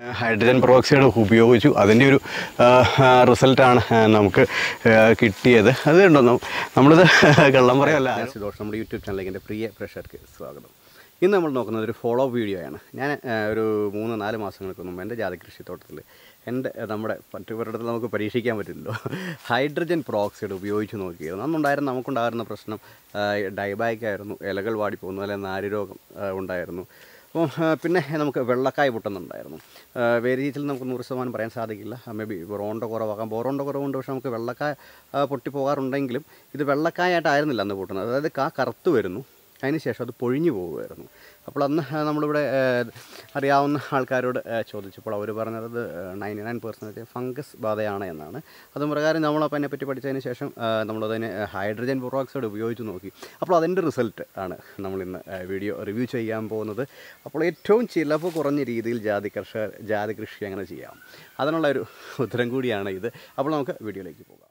hydrogen peroxide ഉപയോഗിച്ചു അതിൻ്റെ ഒരു റിസൾട്ടാണ് നമുക്ക് ആ, കിട്ടിയത് അത് കണ്ടോ നം- നമ്മളിത് കള്ളം പറയല്ല ദോഷം നമ്മുടെ യൂട്യൂബ് ചാനലിലേക്ക് എൻ്റെ പ്രിയ പ്രേക്ഷകർക്ക് സ്വാഗതം ഇന്ന് നമ്മൾ നോക്കുന്നത് ഒരു ഫോളോ വീഡിയോ ആണ് ഞാൻ ആ, ഒരു മൂന്ന് നാല് മാസങ്ങൾക്ക് മുമ്പ് എൻ്റെ ജാതി കൃഷിത്തോട്ടത്തിൽ എൻ്റെ നമ്മുടെ മറ്റുപരിടത്തിൽ നമുക്ക് പരീക്ഷിക്കാൻ പറ്റില്ലല്ലോ ഹൈഡ്രജൻ പെറോക്സൈഡ് ഉപയോഗിച്ച് നോക്കിയിരുന്നു അന്നുണ്ടായിരുന്ന നമുക്കുണ്ടായിരുന്ന പ്രശ്നം ഡൈബാക്ക് ആയിരുന്നു ഇലകൾ വാടിപ്പോകുന്നു അല്ലെങ്കിൽ നാരുരോഗം ആ, ഉണ്ടായിരുന്നു അപ്പം ആ, പിന്നെ നമുക്ക് വെള്ളക്കായ് പൊട്ടുന്നുണ്ടായിരുന്നു വേരിയത്തിൽ നമുക്ക് നൂറ് ശതമാനം പറയാൻ സാധിക്കില്ല മേ ബി ബോറോണ്ട കുറവാകാം ബോറോണ്ട കുറവുണ്ട് പക്ഷേ നമുക്ക് വെള്ളക്കായ ആ, പൊട്ടിപ്പോകാറുണ്ടെങ്കിലും ഇത് വെള്ളക്കായായിട്ടായിരുന്നില്ല അന്ന് പൊട്ടുന്നത് അതായത് കാ കറുത്ത് വരുന്നു അതിന് ശേഷം അത് പൊഴിഞ്ഞു പോകുമായിരുന്നു അപ്പോൾ അന്ന് ആ, നമ്മളിവിടെ ആ, അറിയാവുന്ന ആൾക്കാരോട് ആ, ചോദിച്ചപ്പോൾ അവർ പറഞ്ഞത് നയൻറ്റി നയൻ പെർസെൻറ്റേജ് ഫംഗസ് ബാധയാണ് എന്നാണ് അത് പ്രകാരം നമ്മളപ്പോൾ അതിനെപ്പറ്റി പഠിച്ചതിന് ശേഷം ആ, നമ്മളതിനെ ഹൈഡ്രജൻ പെറോക്സൈഡ് ഉപയോഗിച്ച് നോക്കി അപ്പോൾ അതിൻ്റെ റിസൾട്ട് ആണ് നമ്മളിന്ന് ആ, വീഡിയോ റിവ്യൂ ചെയ്യാൻ പോകുന്നത് അപ്പോൾ ഏറ്റവും ചിലവ് കുറഞ്ഞ രീതിയിൽ ജാതി കർഷക ജാതി കൃഷി എങ്ങനെ ചെയ്യാം അതിനുള്ള ഒരു ഉത്തരം കൂടിയാണ് ഇത് അപ്പോൾ നമുക്ക് വീഡിയോയിലേക്ക് പോകാം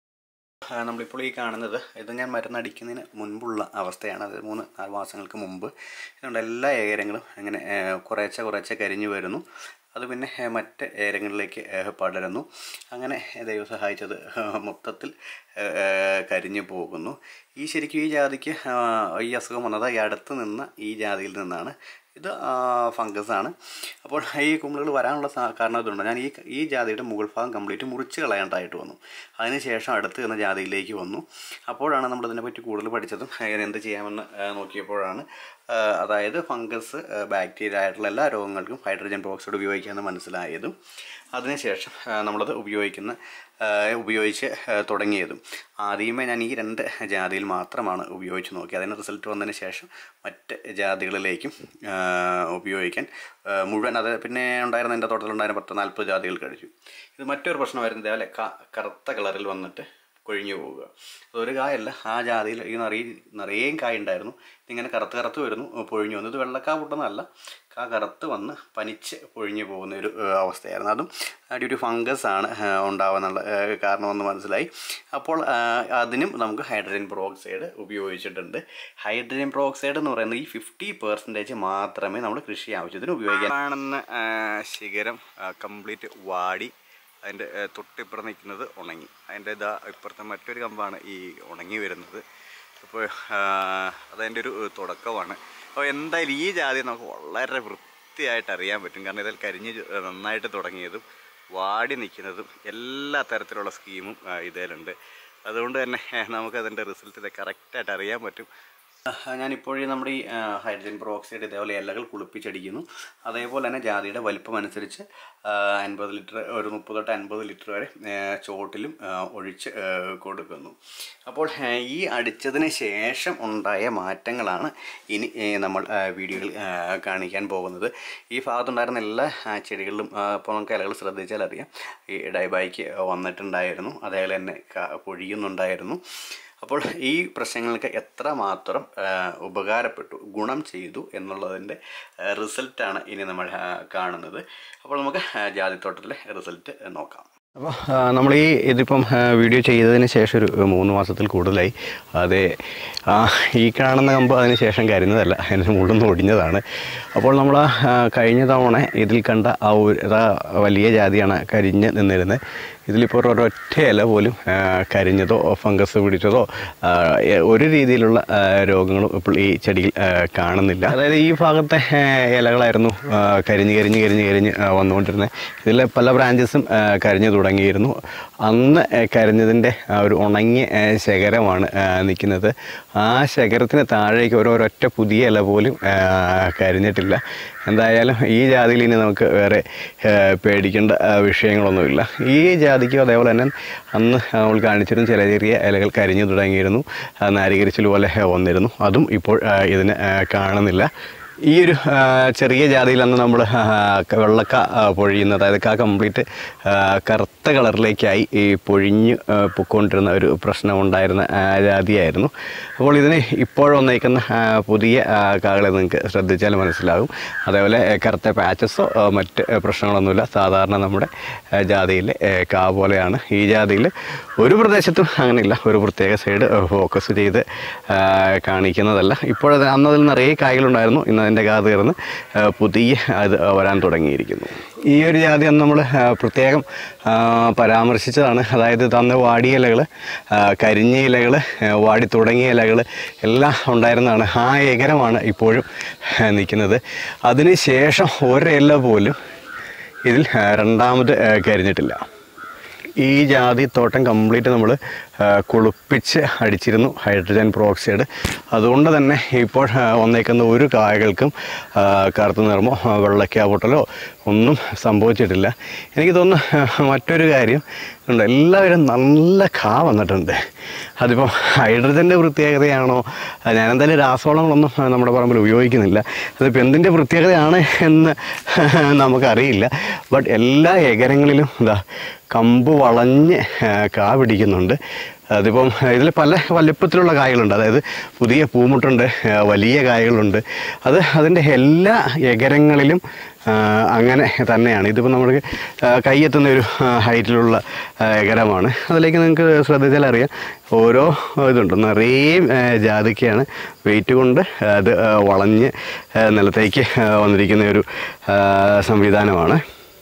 ആ, നമ്മളിപ്പോൾ ഈ കാണുന്നത് ഇത് ഞാൻ മരുന്നടിക്കുന്നതിന് മുൻപുള്ള അവസ്ഥയാണ് അത് മൂന്ന് നാല് മാസങ്ങൾക്ക് മുമ്പ് ഇതുകൊണ്ട് എല്ലാ ഏരങ്ങളും അങ്ങനെ ഏ, കുറേശ്ശെ കുറേശ്ശെ കരിഞ്ഞു വരുന്നു അത് പിന്നെ ഏ, മറ്റ് ഏരങ്ങളിലേക്ക് ഏ, പടരുന്നു അങ്ങനെ ദൈവം സഹായിച്ചത് മൊത്തത്തിൽ ഏ, ഏ, കരിഞ്ഞു പോകുന്നു ഈ ശരിക്കും ഈ ജാതിക്ക് ആ, ഈ അസുഖം വന്നത് ഈ അടുത്ത് നിന്ന ഈ ജാതിയിൽ നിന്നാണ് ഇത് ഫംഗസ് ആണ് അപ്പോൾ ഈ കുമിളുകൾ വരാനുള്ള സാ- കാരണം ഇതുണ്ട് ഞാൻ ഈ ഈ ജാതിയുടെ മുകൾ ഭാഗം കംപ്ലീറ്റ് മുറിച്ച് കളയേണ്ടതായിട്ട് വന്നു അതിനുശേഷം അടുത്ത് എന്ന ജാതിയിലേക്ക് വന്നു അപ്പോഴാണ് നമ്മൾ ഇതിനെപ്പറ്റി കൂടുതൽ പഠിച്ചതും അതിന് എന്ത് ചെയ്യാമെന്ന് ആ, നോക്കിയപ്പോഴാണ് ആ, അതായത് ഫംഗസ് ബാക്ടീരിയ ആയിട്ടുള്ള എല്ലാ രോഗങ്ങൾക്കും ഹൈഡ്രജൻ പെറോക്സൈഡ് ഉപയോഗിക്കാമെന്ന് മനസ്സിലായതും അതിനുശേഷം ആ, നമ്മളത് ഉപയോഗിക്കുന്ന ആ, ഉപയോഗിച്ച് ആ, തുടങ്ങിയതും ആദ്യമേ ഞാൻ ഈ രണ്ട് ജാതിയിൽ മാത്രമാണ് ഉപയോഗിച്ച് നോക്കി അതിന് റിസൾട്ട് വന്നതിന് ശേഷം മറ്റ് ജാതികളിലേക്കും ആ, ഉപയോഗിക്കാൻ ആ, മുഴുവൻ അത് പിന്നെ ഉണ്ടായിരുന്ന എൻ്റെ തോട്ടത്തിലുണ്ടായിരുന്ന പത്ത് നാൽപ്പത് ജാതികൾ കഴിച്ചു ഇത് മറ്റൊരു പ്രശ്നമായിരുന്നു ഇതേപോലെ ക- കറുത്ത കളറിൽ വന്നിട്ട് കൊഴിഞ്ഞു പോവുക അതൊരു കായല്ല ആ ജാതിയിൽ ഈ നിറയെ നിറയേയും കായ ഉണ്ടായിരുന്നു ഇതിങ്ങനെ കറുത്ത് കറുത്ത് വരുന്നു പൊഴിഞ്ഞു വന്നു ഇത് വെള്ളക്കാ പൊട്ടുന്നതല്ല കാ കറുത്ത് വന്ന് പനിച്ച് പൊഴിഞ്ഞു പോകുന്ന ഒരു ഏഹ്, അവസ്ഥയായിരുന്നു അതും ഡ്യൂ ടു ഫംഗസ് ആണ് ഏഹ്, ഉണ്ടാവാനുള്ള ഏഹ്, കാരണമെന്ന് മനസ്സിലായി അപ്പോൾ ആഹ്, അതിനും നമുക്ക് ഹൈഡ്രജൻ പെറോക്സൈഡ് ഉപയോഗിച്ചിട്ടുണ്ട് ഹൈഡ്രജൻ പെറോക്സൈഡ് എന്ന് പറയുന്നത് ഈ ഫിഫ്റ്റി പെർസെൻറ്റേജ് മാത്രമേ നമ്മൾ കൃഷി ആവശ്യത്തിന് ഉപയോഗിക്കാൻ കാണുന്ന ശിഖരം കംപ്ലീറ്റ് വാടി അതിൻ്റെ ഏഹ്, തൊട്ടിപ്പുറം നിൽക്കുന്നത് ഉണങ്ങി അതിൻ്റെ ഇതാ ഇപ്പുറത്തെ മറ്റൊരു കമ്പാണ് ഈ ഉണങ്ങി വരുന്നത് അപ്പോൾ അതതിൻ്റെ ഒരു ഏഹ്, തുടക്കമാണ് അപ്പോൾ എന്തായാലും ഈ ജാതി നമുക്ക് വളരെ വൃത്തിയായിട്ട് അറിയാൻ പറ്റും കാരണം ഇതിൽ കരിഞ്ഞ് ചു- ഏഹ്, നന്നായിട്ട് തുടങ്ങിയതും വാടി നിൽക്കുന്നതും എല്ലാ തരത്തിലുള്ള സ്കീമും ആ, ഇതിലുണ്ട് അതുകൊണ്ട് തന്നെ ഏഹ്, നമുക്കതിൻ്റെ റിസൾട്ട് ഇത് കറക്റ്റായിട്ട് അറിയാൻ പറ്റും ഞാനിപ്പോഴേ നമ്മുടെ ഈ ആ, ഹൈഡ്രജൻ പെറോക്സൈഡ് ഇതേപോലെ ഇലകൾ കുളിപ്പിച്ചടിക്കുന്നു അതേപോലെ തന്നെ ജാതിയുടെ വലിപ്പം അനുസരിച്ച് ആ, അൻപത് ലിറ്റർ ഒരു മുപ്പത് തൊട്ട് അൻപത് ലിറ്റർ വരെ ആ, ചോട്ടിലും ആ, ഒഴിച്ച് ആ, കൊടുക്കുന്നു അപ്പോൾ ആ, ഈ അടിച്ചതിന് ശേഷം ഉണ്ടായ മാറ്റങ്ങളാണ് ഇനി ഏ, നമ്മൾ ആ, വീഡിയോയിൽ ആ, കാണിക്കാൻ പോകുന്നത് ഈ ഭാഗത്തുണ്ടായിരുന്ന എല്ലാ ആ, ചെടികളിലും ആ, ഇപ്പോൾ നമുക്ക് ഇലകൾ ശ്രദ്ധിച്ചാൽ അറിയാം ഈ ഡൈബായിക്ക് വന്നിട്ടുണ്ടായിരുന്നു അതേപോലെ തന്നെ ക- പൊഴിയുന്നുണ്ടായിരുന്നു അപ്പോൾ ഈ പ്രശ്നങ്ങൾക്ക് എത്രമാത്രം ആ, ഉപകാരപ്പെട്ടു ഗുണം ചെയ്തു എന്നുള്ളതിൻ്റെ റിസൾട്ടാണ് ഇനി നമ്മൾ ആ, കാണുന്നത് അപ്പോൾ നമുക്ക് ആ, ജാതിത്തോട്ടത്തിലെ റിസൾട്ട് നോക്കാം അപ്പോൾ നമ്മൾ ഈ ഇതിപ്പം ആ, വീഡിയോ ചെയ്തതിന് ശേഷം ഒരു മൂന്ന് മാസത്തിൽ കൂടുതലായി അതെ ആ, ഈ കാണുന്ന കമ്പ് അതിന് ശേഷം കരുന്നതല്ല അതിന് മുകളിൽ ഒടിഞ്ഞതാണ് അപ്പോൾ നമ്മൾ ആ, കഴിഞ്ഞ തവണ ഇതിൽ കണ്ട ആ ഒരു ആ വലിയ ജാതിയാണ് കരിഞ്ഞ് നിന്നിരുന്നത് ഇതിലിപ്പോൾ ഒരൊറ്റ ഇല പോലും ആ, കരിഞ്ഞതോ ഫംഗസ് പിടിച്ചതോ ആ, എ- ഒരു രീതിയിലുള്ള ആ, രോഗങ്ങളും ഇപ്പോൾ ഈ ചെടിയിൽ ആ, കാണുന്നില്ല അതായത് ഈ ഭാഗത്തെ ആ, ഇലകളായിരുന്നു ആ, കരിഞ്ഞ് കരിഞ്ഞ് കരിഞ്ഞ് കരിഞ്ഞ് ആ, വന്നുകൊണ്ടിരുന്നത് ഇതിൽ പല ബ്രാഞ്ചസും ആ, കരിഞ്ഞു തുടങ്ങിയിരുന്നു അന്ന് ആ, കരിഞ്ഞതിൻ്റെ ആ ഒരു ഉണങ്ങിയ ആ, ശേഖരമാണ് നിൽക്കുന്നത് ആ ശേഖരത്തിന് താഴേക്ക് ഓരോരൊറ്റ പുതിയ ഇല പോലും ആ, കരിഞ്ഞിട്ടില്ല എന്തായാലും ഈ ജാതിയിൽ ഇനി നമുക്ക് വേറെ ആ, പേടിക്കേണ്ട ആ, വിഷയങ്ങളൊന്നുമില്ല ഈ ജാതിക്കും അതേപോലെ തന്നെ അന്ന് നമ്മൾ കാണിച്ചിരുന്ന ചെറിയ ചെറിയ ഇലകൾ കരിഞ്ഞു തുടങ്ങിയിരുന്നു ആ, നാരികരിച്ചിൽ പോലെ വന്നിരുന്നു അതും ഇപ്പോൾ ആ, ഇതിന് ആ, കാണുന്നില്ല ഈ ഒരു ആ, ചെറിയ ജാതിയിൽ അന്ന് നമ്മൾ വെള്ളക്ക ആ, പൊഴിയുന്ന അതായത് കാ കംപ്ലീറ്റ് കറുത്ത കളറിലേക്കായി ഈ പൊഴിഞ്ഞ് ആ, പൊക്കോണ്ടിരുന്ന ഒരു പ്രശ്നം ഉണ്ടായിരുന്ന ആ, ജാതിയായിരുന്നു അപ്പോൾ ഇതിന് ഇപ്പോൾ വന്നേക്കുന്ന ആ, പുതിയ ആ, കാകളെ നിങ്ങൾക്ക് ശ്രദ്ധിച്ചാൽ മനസ്സിലാകും അതേപോലെ ആ, കറുത്ത പാച്ചസോ ആ, മറ്റ് ആ, പ്രശ്നങ്ങളൊന്നുമില്ല സാധാരണ നമ്മുടെ ആ, ജാതിയിലെ ആ, കാ പോലെയാണ് ഈ ജാതിയിൽ ഒരു പ്രദേശത്തും അങ്ങനെയില്ല ഒരു പ്രത്യേക സൈഡ് ഫോക്കസ് ചെയ്ത് ആ, കാണിക്കുന്നതല്ല ഇപ്പോഴത് അന്നതിൽ നിറയെ കായ്കളുണ്ടായിരുന്നു ഇന്ന് അതിൻ്റെ കാത് കയറുന്ന പുതിയ അത് വരാൻ തുടങ്ങിയിരിക്കുന്നു ഈ ഒരു ജാതി അന്ന് നമ്മൾ പ്രത്യേകം ആ, പരാമർശിച്ചതാണ് അതായത് തന്ന വാടിയ ഇലകൾ കരിഞ്ഞ ഇലകൾ വാടി തുടങ്ങിയ ഇലകൾ എല്ലാം ഉണ്ടായിരുന്നതാണ് ആ ഏകരമാണ് ഇപ്പോഴും ആ, നിൽക്കുന്നത് അതിന് ശേഷം ഒരില പോലും ഇതിൽ ആ, രണ്ടാമത് ആ, കരിഞ്ഞിട്ടില്ല ഈ ജാതി തോട്ടം കംപ്ലീറ്റ് നമ്മൾ കുളിപ്പിച്ച് അടിച്ചിരുന്നു ഹൈഡ്രജൻ പെറോക്സൈഡ് അതുകൊണ്ട് തന്നെ ഇപ്പോൾ ആ, വന്നേക്കുന്ന ഒരു കായകൾക്കും ആ, കറുത്ത നിറമോ ആ, വെള്ളയ്ക്ക പൊട്ടലോ ഒന്നും സംഭവിച്ചിട്ടില്ല എനിക്ക് തോന്നുന്നു ആ, മറ്റൊരു കാര്യം ഉണ്ട് എല്ലാവരും നല്ല കാ വന്നിട്ടുണ്ട് അതിപ്പോൾ ഹൈഡ്രജൻ്റെ പ്രത്യേകതയാണോ ആ, ഞാനെന്തായാലും രാസവളങ്ങളൊന്നും ആ, നമ്മുടെ പറമ്പിൽ ഉപയോഗിക്കുന്നില്ല അതിപ്പോൾ എന്തിൻ്റെ പ്രത്യേകതയാണ് എന്ന് നമുക്കറിയില്ല ബട്ട് എല്ലാ ഏകരങ്ങളിലും എന്താ കമ്പ് വളഞ്ഞ് ആ, കാ പിടിക്കുന്നുണ്ട് അതിപ്പം ഇതിൽ പല വലിപ്പത്തിലുള്ള കായകളുണ്ട് അതായത് പുതിയ പൂമുട്ടുണ്ട് ആ, വലിയ കായകളുണ്ട് അത് അതിൻ്റെ എല്ലാ എകരങ്ങളിലും ആ, അങ്ങനെ തന്നെയാണ് ഇതിപ്പോൾ നമുക്ക് ആ, കൈയെത്തുന്ന ഒരു ആ, ഹൈറ്റിലുള്ള ആ, എകരമാണ് അതിലേക്ക് നിങ്ങൾക്ക് ശ്രദ്ധിച്ചാൽ അറിയാം ഓരോ ഇതുണ്ട് നിറയെ ആ, ജാതിക്കയാണ് വെയിറ്റ് കൊണ്ട് അത് ആ, വളഞ്ഞ് ആ, നിലത്തേക്ക് ആ, വന്നിരിക്കുന്ന ഒരു ആ, സംവിധാനമാണ്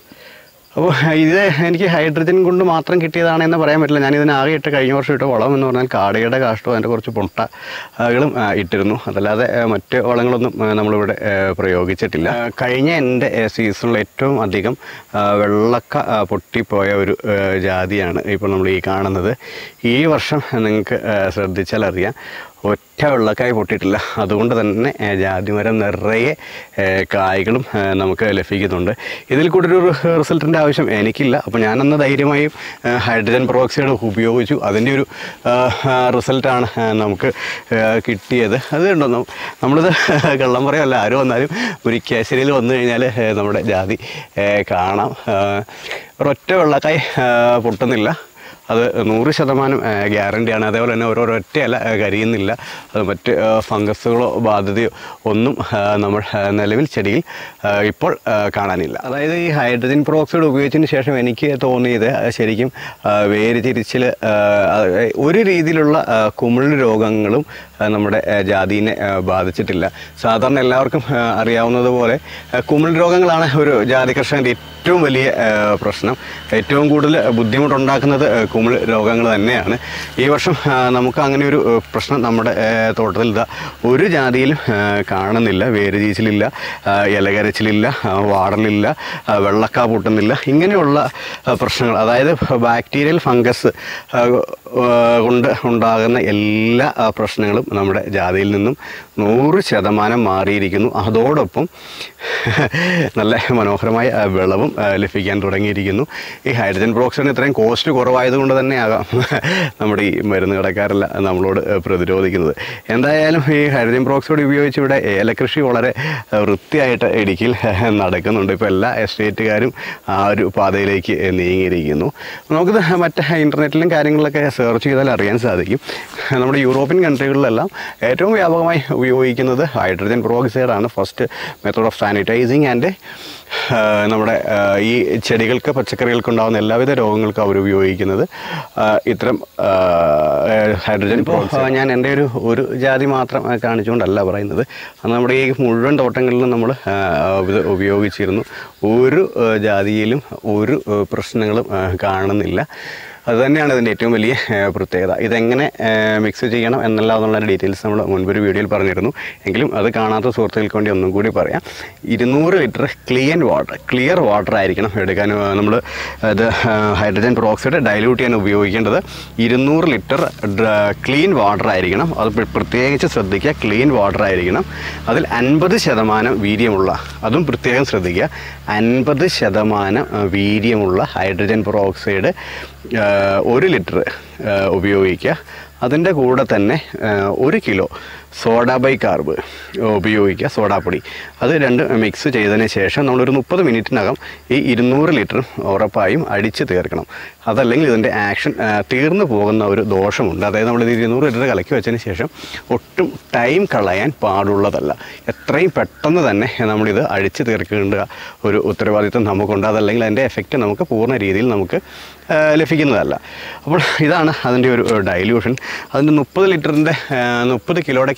അപ്പോൾ ഇത് എനിക്ക് ഹൈഡ്രജൻ കൊണ്ട് മാത്രം കിട്ടിയതാണെന്ന് പറയാൻ പറ്റില്ല ഞാൻ ഇതിന് ആകെ ഇട്ട് കഴിഞ്ഞ വർഷം ഇട്ട വളം എന്ന് പറഞ്ഞാൽ കാടയുടെ കാഷ്ടവും അതിൻ്റെ കുറച്ച് പൊട്ടകളും ആ, ഇട്ടിരുന്നു അതല്ലാതെ ആ, മറ്റ് വളങ്ങളൊന്നും ആ, നമ്മളിവിടെ ആ, പ്രയോഗിച്ചിട്ടില്ല ആ, കഴിഞ്ഞ എൻ്റെ സീസണിൽ ഏറ്റവും അധികം ആ, വെള്ളക്ക ആ, പൊട്ടിപ്പോയ ഒരു ആ, ജാതിയാണ് ഇപ്പോൾ നമ്മൾ ഈ കാണുന്നത് ഈ വർഷം നിങ്ങൾക്ക് ആ, ശ്രദ്ധിച്ചാൽ അറിയാം ഒറ്റ വെള്ളക്കായ് പൊട്ടിയിട്ടില്ല അതുകൊണ്ട് തന്നെ ഏ, ജാതിമരം നിറയെ ഏ, കായ്കളും ഏ, നമുക്ക് ലഭിക്കുന്നുണ്ട് ഇതിൽ കൂടുതൽ ഒരു റിസൾട്ടിൻ്റെ ആവശ്യം എനിക്കില്ല അപ്പോൾ ഞാനന്ന് ധൈര്യമായും ഏ, ഹൈഡ്രജൻ പെറോക്സൈഡ് ഉപയോഗിച്ചു അതിൻ്റെ ഒരു ആ, ആ, റിസൾട്ടാണ് ആ, നമുക്ക് ഏ, കിട്ടിയത് അത് കണ്ടോ നം- നമ്മളിത് കള്ളം പറയല്ല ആരും വന്നാലും മുരിക്കാശ്ശേരിയിൽ വന്നു കഴിഞ്ഞാൽ ഏ, നമ്മുടെ ജാതി ഏ, കാണാം ആ, ഒരൊറ്റ വെള്ളക്കായ് ആ, പൊട്ടുന്നില്ല അത് നൂറ് ശതമാനം ഗ്യാരണ്ടിയാണ് അതേപോലെ തന്നെ ഓരോരൊറ്റ ഇല ആ, കരിയുന്നില്ല അത് മറ്റ് ആ, ഫംഗസുകളോ ബാധ്യതയോ ഒന്നും ആ, നമ്മൾ ആ, നിലവിൽ ചെടിയിൽ ആ, ഇപ്പോൾ ആ, കാണാനില്ല അതായത് ഈ ഹൈഡ്രജൻ പെറോക്സൈഡ് ഉപയോഗിച്ചതിന് ശേഷം എനിക്ക് തോന്നിയത് ആ, ശരിക്കും ആ, വേര് തിരിച്ചിൽ ആ, അത് ഒരു രീതിയിലുള്ള ആ, കുമിൾ രോഗങ്ങളും ആ, നമ്മുടെ ആ, ജാതിനെ ആ, ബാധിച്ചിട്ടില്ല സാധാരണ എല്ലാവർക്കും ആ, അറിയാവുന്നതുപോലെ ആ, കുമിൾ രോഗങ്ങളാണ് ഒരു ജാതി കർഷകൻ്റെ ഏറ്റവും വലിയ ആ, പ്രശ്നം ഏറ്റവും കൂടുതൽ ബുദ്ധിമുട്ടുണ്ടാക്കുന്നത് ആ, കുമിൾ രോഗങ്ങൾ തന്നെയാണ് ഈ വർഷം ആ, നമുക്ക് അങ്ങനെ ഒരു ആ, പ്രശ്നം നമ്മുടെ ആ, തോട്ടത്തിൽ ഇതാ ഒരു ജാതിയിലും ആ, കാണുന്നില്ല വേര് ചീച്ചിലില്ല ആ, ഇലകരച്ചിലില്ല ആ, വാടലില്ല ആ, വെള്ളക്ക പൊട്ടുന്നില്ല ഇങ്ങനെയുള്ള ആ, പ്രശ്നങ്ങൾ അതായത് ബാക്ടീരിയൽ ഫംഗസ് ആ, ആ, കൊണ്ട് ഉണ്ടാകുന്ന എല്ലാ ആ, പ്രശ്നങ്ങളും നമ്മുടെ ജാതിയിൽ നിന്നും നൂറ് ശതമാനം മാറിയിരിക്കുന്നു അതോടൊപ്പം നല്ല മനോഹരമായ ആ, വിളവും ആ, ലഭിക്കാൻ തുടങ്ങിയിരിക്കുന്നു ഈ ഹൈഡ്രജൻ പെറോക്സൈഡിന് ഇത്രയും കോസ്റ്റ് കുറവായതുകൊണ്ട് തന്നെ ആകാം നമ്മുടെ ഈ മരുന്ന് കടക്കാരെല്ലാം നമ്മളോട് ആ, പ്രതിരോധിക്കുന്നത് എന്തായാലും ഈ ഹൈഡ്രജൻ പെറോക്സൈഡ് ഉപയോഗിച്ച് ഇവിടെ ഏലകൃഷി വളരെ ആ, വൃത്തിയായിട്ട് ഇടുക്കിയിൽ നടക്കുന്നുണ്ട് ഇപ്പോൾ എല്ലാ എസ്റ്റേറ്റുകാരും ആ ഒരു പാതയിലേക്ക് നീങ്ങിയിരിക്കുന്നു നമുക്കിത് മറ്റ് ഇൻ്റർനെറ്റിലും കാര്യങ്ങളിലൊക്കെ സെർച്ച് ചെയ്താൽ അറിയാൻ സാധിക്കും നമ്മുടെ യൂറോപ്യൻ കൺട്രികളിലെല്ലാം ഏറ്റവും വ്യാപകമായി ഉപയോഗിക്കുന്നത് ഹൈഡ്രജൻ പെറോക്സൈഡാണ് first method of sanitising and നമ്മുടെ ആ, ഈ ചെടികൾക്ക് പച്ചക്കറികൾക്ക് ഉണ്ടാകുന്ന എല്ലാവിധ രോഗങ്ങൾക്കും അവർ ഉപയോഗിക്കുന്നത് ആ, ഇത്തരം ആ, ഹൈഡ്രജൻ പെറോക്സൈഡ് ഞാൻ എൻ്റെ ഒരു ഒരു ജാതി മാത്രം ആ, കാണിച്ചുകൊണ്ടല്ല പറയുന്നത് അത് നമ്മുടെ ഈ മുഴുവൻ തോട്ടങ്ങളിലും നമ്മൾ ആ, ഇത് ഉപയോഗിച്ചിരുന്നു ഒരു ആ, ജാതിയിലും ഒരു ആ, പ്രശ്നങ്ങളും ആ, കാണുന്നില്ല അത് തന്നെയാണ് ഇതിൻ്റെ ഏറ്റവും വലിയ ആ, പ്രത്യേകത ഇതെങ്ങനെ മിക്സ് ചെയ്യണം എന്നല്ല എന്നുള്ള ഡീറ്റെയിൽസ് നമ്മൾ മുൻപൊരു വീഡിയോയിൽ പറഞ്ഞിരുന്നു എങ്കിലും അത് കാണാത്ത സുഹൃത്തുക്കൾക്ക് വേണ്ടി ഒന്നും കൂടി പറയാം ഇരുന്നൂറ് litre clean water clear water ആയിരിക്കണം എടുക്കാൻ നമ്മൾ ഇത് ഹൈഡ്രജൻ പെറോക്സൈഡ് ഡൈല്യൂട്ട് ചെയ്യാൻ ഉപയോഗിക്കേണ്ടത് ഇരുന്നൂറ് ലിറ്റർ ക്ലീൻ വാട്ടർ ആയിരിക്കണം അത് പ്ര- പ്രത്യേകിച്ച് ശ്രദ്ധിക്കുക ക്ലീൻ വാട്ടർ ആയിരിക്കണം അതിൽ അൻപത് ശതമാനം വീര്യമുള്ള അതും പ്രത്യേകം ശ്രദ്ധിക്കുക അൻപത് ശതമാനം ആ, വീര്യമുള്ള ഹൈഡ്രജൻ പെറോക്സൈഡ് ആ, ഒരു ലിറ്റർ ആ, ഉപയോഗിക്കുക അതിൻ്റെ കൂടെ തന്നെ ആ, ഒരു കിലോ സോഡ ബൈ കാർബ് ഉപയോഗിക്കുക സോഡാപ്പൊടി അത് രണ്ട് മിക്സ് ചെയ്തതിന് ശേഷം നമ്മളൊരു മുപ്പത് മിനിറ്റിനകം ഈ ഇരുന്നൂറ് ലിറ്ററും ഉറപ്പായും അടിച്ച് തീർക്കണം അതല്ലെങ്കിൽ ഇതിൻ്റെ ആക്ഷൻ ആ, തീർന്നു പോകുന്ന ഒരു ദോഷമുണ്ട് അതായത് നമ്മൾ ഇത് ഇരുന്നൂറ് ലിറ്റർ കലക്കി വെച്ചതിന് ശേഷം ഒട്ടും ടൈം കളയാൻ പാടുള്ളതല്ല എത്രയും പെട്ടെന്ന് തന്നെ നമ്മളിത് അഴിച്ച് തീർക്കേണ്ട ഒരു ഉത്തരവാദിത്വം നമുക്കുണ്ട് അതല്ലെങ്കിൽ അതിൻ്റെ എഫക്റ്റ് നമുക്ക് പൂർണ്ണ രീതിയിൽ നമുക്ക് ആ, ലഭിക്കുന്നതല്ല അപ്പോൾ ഇതാണ് അതിൻ്റെ ഒരു ഡൈല്യൂഷൻ അതിൻ്റെ മുപ്പത് ലിറ്ററിൻ്റെ മുപ്പത് കിലോയുടെ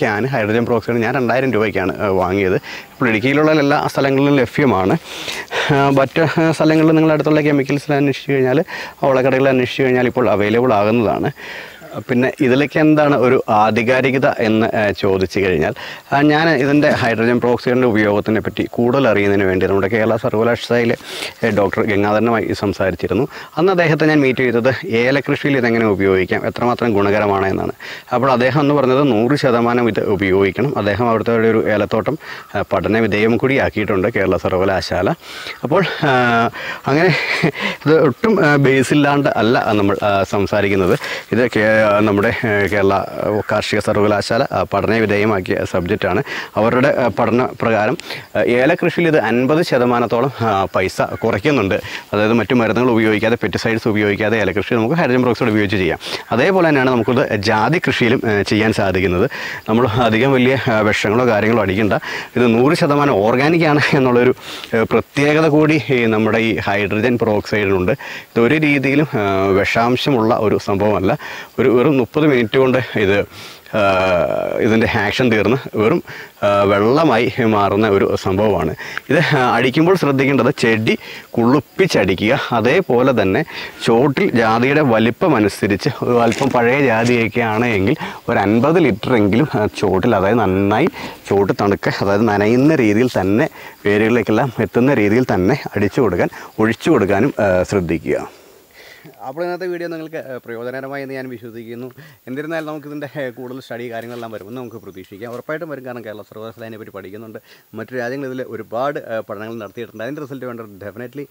ക്യാൻ ഹൈഡ്രജൻ പ്രോക്സൈഡ് ഞാൻ രണ്ടായിരം രൂപയ്ക്കാണ് ആ, വാങ്ങിയത് ഇപ്പോൾ ഇടുക്കിയിലുള്ള എല്ലാ സ്ഥലങ്ങളിലും ലഭ്യമാണ് ആ, മറ്റ് സ്ഥലങ്ങളിൽ നിങ്ങൾ അടുത്തുള്ള കെമിക്കൽസിൽ അന്വേഷിച്ച് കഴിഞ്ഞാൽ അവളക്കടകളിൽ അന്വേഷിച്ച് കഴിഞ്ഞാൽ ഇപ്പോൾ അവൈലബിൾ ആകുന്നതാണ് പിന്നെ ഇതിലേക്ക് എന്താണ് ഒരു ആധികാരികത എന്ന് ആ, ചോദിച്ചു കഴിഞ്ഞാൽ ആ, ഞാൻ ഇതിൻ്റെ ഹൈഡ്രജൻ പ്രോക്സൈഡിൻ്റെ ഉപയോഗത്തിനെ പറ്റി കൂടുതൽ അറിയുന്നതിന് വേണ്ടി നമ്മുടെ കേരള സർവകലാശാലയിലെ ഏ, ഡോക്ടർ ഗംഗാധരനുമായി സംസാരിച്ചിരുന്നു അന്ന് അദ്ദേഹത്തെ ഞാൻ മീറ്റ് ചെയ്തത് ഏലകൃഷിയിൽ ഇതെങ്ങനെ ഉപയോഗിക്കാം എത്രമാത്രം ഗുണകരമാണ് എന്നാണ് അപ്പോൾ അദ്ദേഹം എന്ന് പറഞ്ഞത് നൂറ് ശതമാനം ഇത് ഉപയോഗിക്കണം അദ്ദേഹം അവിടുത്തെ ഒരു ഏലത്തോട്ടം ആ, പഠന വിധേയം കൂടി ആക്കിയിട്ടുണ്ട് കേരള സർവകലാശാല അപ്പോൾ ആ, അങ്ങനെ ഇത് ഒട്ടും ബേസ് ഇല്ലാണ്ട് അല്ല നമ്മൾ ആ, സംസാരിക്കുന്നത് ഇത് കേ- നമ്മുടെ ആ, കേരള കാർഷിക സർവകലാശാല ആ, പഠന വിധേയമാക്കിയ സബ്ജക്റ്റാണ് അവരുടെ ആ, പഠന പ്രകാരം ആ, ഏലകൃഷിയിൽ ഇത് അൻപത് ശതമാനത്തോളം ആ, പൈസ കുറയ്ക്കുന്നുണ്ട് അതായത് മറ്റു മരുന്നുകൾ ഉപയോഗിക്കാതെ പെറ്റിസൈഡ്സ് ഉപയോഗിക്കാതെ ഏലകൃഷി നമുക്ക് ഹൈഡ്രജൻ പ്രോക്സൈഡ് ഉപയോഗിച്ച് ചെയ്യാം അതേപോലെ തന്നെയാണ് നമുക്കിത് ജാതി കൃഷിയിലും ആ, ചെയ്യാൻ സാധിക്കുന്നത് നമ്മൾ അധികം വലിയ ആ, വിഷങ്ങളോ കാര്യങ്ങളോ അടിക്കണ്ട ഇത് നൂറ് ശതമാനം ഓർഗാനിക് ആണ് എന്നുള്ളൊരു ആ, പ്രത്യേകത കൂടി ഈ നമ്മുടെ ഈ ഹൈഡ്രജൻ പെറോക്സൈഡിനുണ്ട് ഇത് ഒരു രീതിയിലും ആ, വിഷാംശമുള്ള ഒരു സംഭവമല്ല ഒരു വെറും മുപ്പത് മിനിറ്റ് കൊണ്ട് ഇത് ആ, ഇതിൻ്റെ ആക്ഷൻ തീർന്ന് വെറും ആ, വെള്ളമായി മാറുന്ന ഒരു സംഭവമാണ് ഇത് അടിക്കുമ്പോൾ ശ്രദ്ധിക്കേണ്ടത് ചെടി കുളുപ്പിച്ചടിക്കുക അതേപോലെ തന്നെ ചോട്ടിൽ ജാതിയുടെ വലിപ്പം അനുസരിച്ച് ഒരു അല്പം പഴയ ജാതിയൊക്കെ ആണെങ്കിൽ ഒരു അൻപത് ലിറ്ററെങ്കിലും ആ, ചോട്ടിൽ അതായത് നന്നായി ചോട്ട് തണുക്ക അതായത് നനയുന്ന രീതിയിൽ തന്നെ വേരുകളിലേക്കെല്ലാം എത്തുന്ന രീതിയിൽ തന്നെ അടിച്ചു കൊടുക്കാൻ ഒഴിച്ചു കൊടുക്കാനും ആ, ശ്രദ്ധിക്കുക അപ്പോൾ ഇന്നത്തെ വീഡിയോ നിങ്ങൾക്ക് ഏഹ്, പ്രയോജനകരമായി എന്ന് ഞാൻ വിശ്വസിക്കുന്നു എന്നിരുന്നാലും നമുക്കിതിൻ്റെ ഏഹ്, കൂടുതൽ സ്റ്റഡി കാര്യങ്ങളെല്ലാം വരുമെന്ന് നമുക്ക് പ്രതീക്ഷിക്കാം ഉറപ്പായിട്ടും വരും കാരണം കേരള സർവകലാശാല അതിനെപ്പറ്റി പഠിക്കുന്നുണ്ട് മറ്റു രാജ്യങ്ങൾ ഇതിൽ ഒരുപാട് ഏഹ്, പഠനങ്ങൾ നടത്തിയിട്ടുണ്ട് അതിൻ്റെ റിസൾട്ട് വേണ്ട ഡെഫിനറ്റ്ലി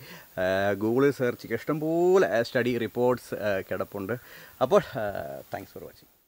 ഗൂഗിളിൽ സെർച്ച് ഇഷ്ടംപോലെ സ്റ്റഡി റിപ്പോർട്ട്സ് കിടപ്പുണ്ട് അപ്പോൾ താങ്ക്സ് ഫോർ വാച്ചിങ്